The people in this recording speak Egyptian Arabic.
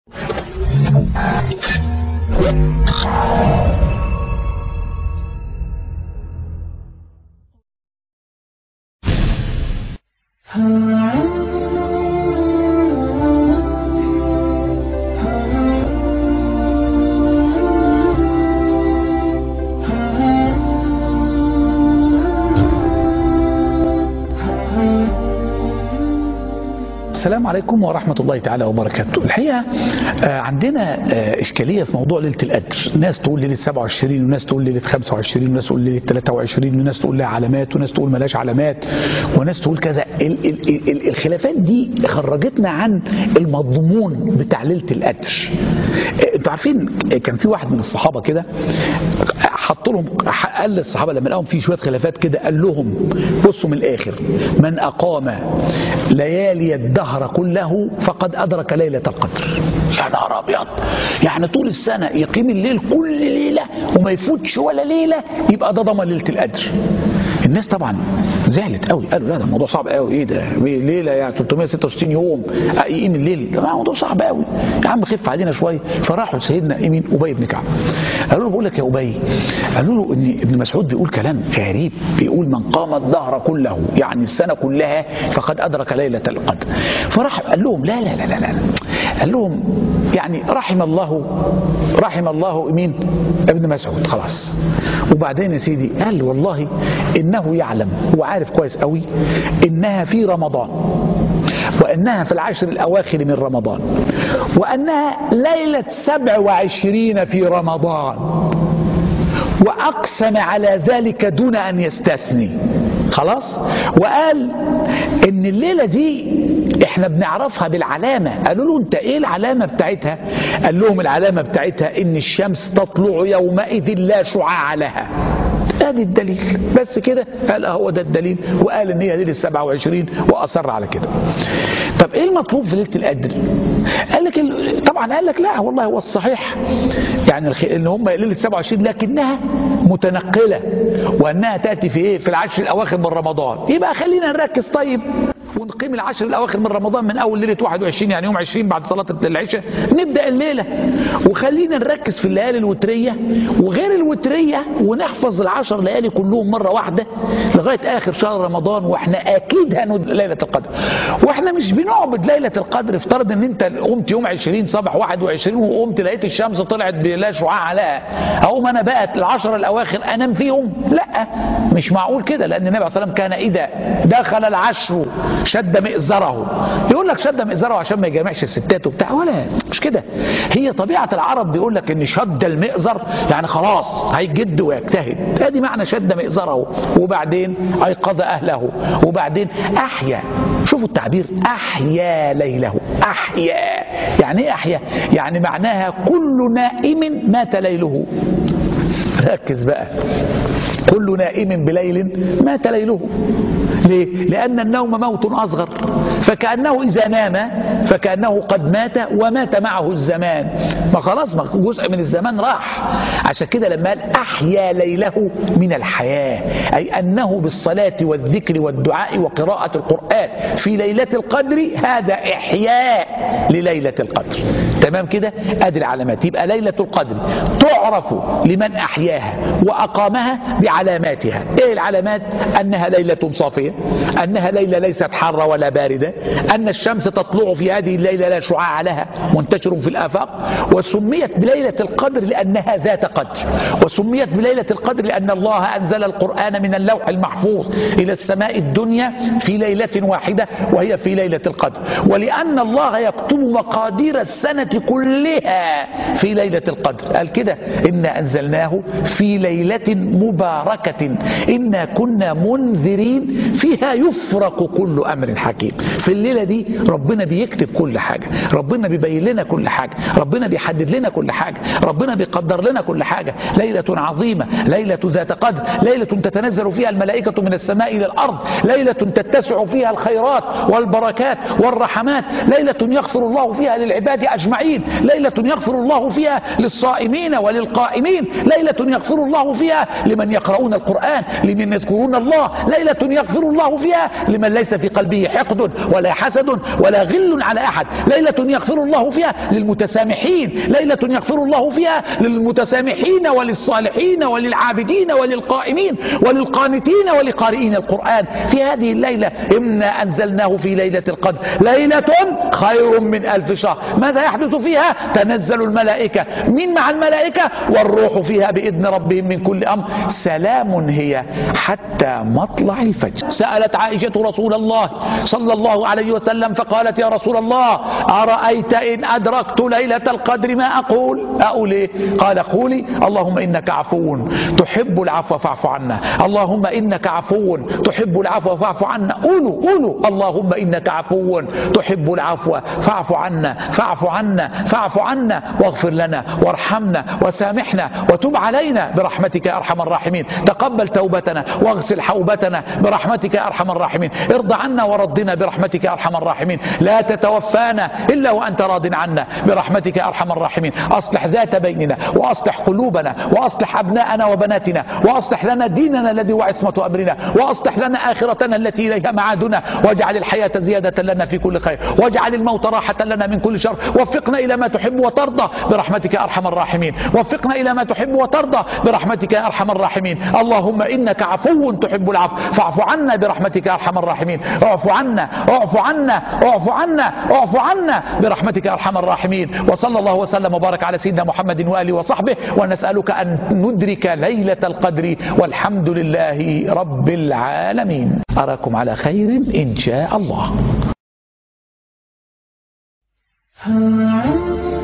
السلام عليكم ورحمة الله تعالى وبركاته الحقيقة آه، عندنا آه، إشكالية في موضوع ليلة القدر ناس تقول ليلة 27 وناس تقول ليلة 25 وناس تقول ليلة 23 وناس تقول لها علامات وناس تقول ملاش علامات وناس تقول كذا ال ال ال الخلافات دي خرجتنا عن المضمون بتاع ليلة القدر آه، انتوا عارفين آه، كان في واحد من الصحابة كده حط لهم قال للصحابة لما لقاهم في شوية خلافات كده قال لهم بصوا من الآخر من أقام ليالي الدهر كله فقد أدرك ليلة القدر يا نهار أبيض يعني طول السنة يقيم الليل كل ليلة وما يفوتش ولا ليلة يبقى ده ضمن ليلة القدر الناس طبعا زعلت قوي قالوا لا ده الموضوع صعب قوي ايه ده إيه ليله يعني 366 يوم يقيم الليل ده موضوع صعب قوي يا عم خف علينا شويه فراحوا لسيدنا مين ابي بن كعب قالوا له بقول لك يا ابي قالوا له ان ابن مسعود بيقول كلام غريب بيقول من قام الدهر كله يعني السنه كلها فقد ادرك ليله القدر فراح قال لهم لا لا لا لا, لا. قال لهم يعني رحم الله رحم الله مين ابن مسعود خلاص وبعدين يا سيدي قال والله انه يعلم هو عارف كويس قوي انها في رمضان وانها في العشر الاواخر من رمضان وانها ليله سبع وعشرين في رمضان واقسم على ذلك دون ان يستثني خلاص وقال ان الليله دي احنا بنعرفها بالعلامه قالوا له انت ايه العلامه بتاعتها قال لهم العلامه بتاعتها ان الشمس تطلع يومئذ لا شعاع لها ادي الدليل بس كده قال هو ده الدليل وقال ان هي ليله 27 واصر على كده طب ايه المطلوب في ليله القدر قال لك ال- طبعا قال لك لا والله هو الصحيح يعني الخ- ان هم ليله 27 لكنها متنقله وانها تاتي في ايه في العشر الاواخر من رمضان يبقى خلينا نركز طيب ونقيم العشر الاواخر من رمضان من اول ليله 21 يعني يوم 20 بعد صلاه العشاء نبدا الليله وخلينا نركز في الليالي الوتريه وغير الوتريه ونحفظ العشر ليالي كلهم مره واحده لغايه اخر شهر رمضان واحنا اكيد هند ليله القدر واحنا مش بنعبد ليله القدر افترض ان انت قمت يوم 20 صباح 21 وقمت لقيت الشمس طلعت بلا شعاع لها اقوم انا بقى العشر الاواخر انام فيهم لا مش معقول كده لان النبي عليه الصلاه والسلام كان اذا دخل العشر شد مئزره يقول لك شد مئزره عشان ما يجامعش الستات وبتاع ولا مش كده هي طبيعه العرب بيقول لك ان شد المئزر يعني خلاص هيجد ويجتهد ادي معنى شد مئزره وبعدين ايقظ اهله وبعدين احيا شوفوا التعبير احيا ليله احيا يعني ايه احيا يعني معناها كل نائم مات ليله ركز بقى كل نائم بليل مات ليله ليه؟ لأن النوم موت أصغر فكأنه إذا نام فكأنه قد مات ومات معه الزمان ما خلاص ما جزء من الزمان راح عشان كده لما قال أحيا ليله من الحياة أي أنه بالصلاة والذكر والدعاء وقراءة القرآن في ليلة القدر هذا إحياء لليلة القدر تمام كده أدي العلامات يبقى ليلة القدر تعرف لمن أحياها وأقامها بعلاماتها إيه العلامات أنها ليلة صافية أنها ليلة ليست حارة ولا باردة أن الشمس تطلع في هذه الليلة لا شعاع لها منتشر في الآفاق وسميت بليلة القدر لأنها ذات قدر وسميت بليلة القدر لأن الله أنزل القرآن من اللوح المحفوظ إلى السماء الدنيا في ليلة واحدة وهي في ليلة القدر ولأن الله يكتب مقادير السنة كلها في ليلة القدر قال كده إنا أنزلناه في ليلة مباركة إنا كنا منذرين فيها يفرق كل أمر حكيم في الليلة دي ربنا بيكتب كل حاجة ربنا بيبين لنا كل حاجة ربنا بيحدد لنا كل حاجة ربنا بيقدر لنا كل حاجة ليلة عظيمة ليلة ذات قدر ليلة تتنزل فيها الملائكة من السماء إلى الأرض ليلة تتسع فيها الخيرات والبركات والرحمات ليلة يغفر الله فيها للعباد أجمعين ليلة يغفر الله فيها للصائمين وللقائمين ليلة يغفر الله فيها لمن يقرؤون القرآن لمن يذكرون الله ليلة يغفر يغفر الله فيها لمن ليس في قلبه حقد ولا حسد ولا غل على أحد ليلة يغفر الله فيها للمتسامحين ليلة يغفر الله فيها للمتسامحين وللصالحين وللعابدين وللقائمين وللقانتين ولقارئين القرآن في هذه الليلة إنا أنزلناه في ليلة القدر ليلة خير من ألف شهر ماذا يحدث فيها تنزل الملائكة من مع الملائكة والروح فيها بإذن ربهم من كل أمر سلام هي حتى مطلع الفجر سألت عائشة رسول الله صلى الله عليه وسلم فقالت يا رسول الله أرأيت إن أدركت ليلة القدر ما أقول أقول إيه قال قولي اللهم إنك عفو تحب العفو فاعف عنا اللهم إنك عفو تحب العفو فاعف عنا قولوا قولوا اللهم إنك عفو تحب العفو فاعف عنا فاعف عنا فاعف عنا واغفر لنا وارحمنا وسامحنا وتب علينا برحمتك يا أرحم الراحمين تقبل توبتنا واغسل حوبتنا برحمتك يا أرحم الراحمين ارضى عنا وردنا برحمتك يا أرحم الراحمين لا تتوفانا إلا وأنت راض عنا برحمتك يا أرحم الراحمين أصلح ذات بيننا وأصلح قلوبنا وأصلح أبناءنا وبناتنا وأصلح لنا ديننا الذي هو عصمة أمرنا وأصلح لنا آخرتنا التي إليها معادنا واجعل الحياة زيادة لنا في كل خير واجعل الموت راحة لنا من كل شر وفقنا إلى ما تحب وترضى برحمتك يا أرحم الراحمين وفقنا إلى ما تحب وترضى برحمتك يا أرحم الراحمين اللهم إنك عفو تحب العفو فاعف عنا برحمتك يا أرحم الراحمين اعف عنا اعف عنا اعف عنا اعف عنا برحمتك يا أرحم الراحمين وصلى الله وسلم وبارك على سيدنا محمد وآله وصحبه ونسألك أن ندرك ليلة القدر والحمد لله رب العالمين أراكم على خير إن شاء الله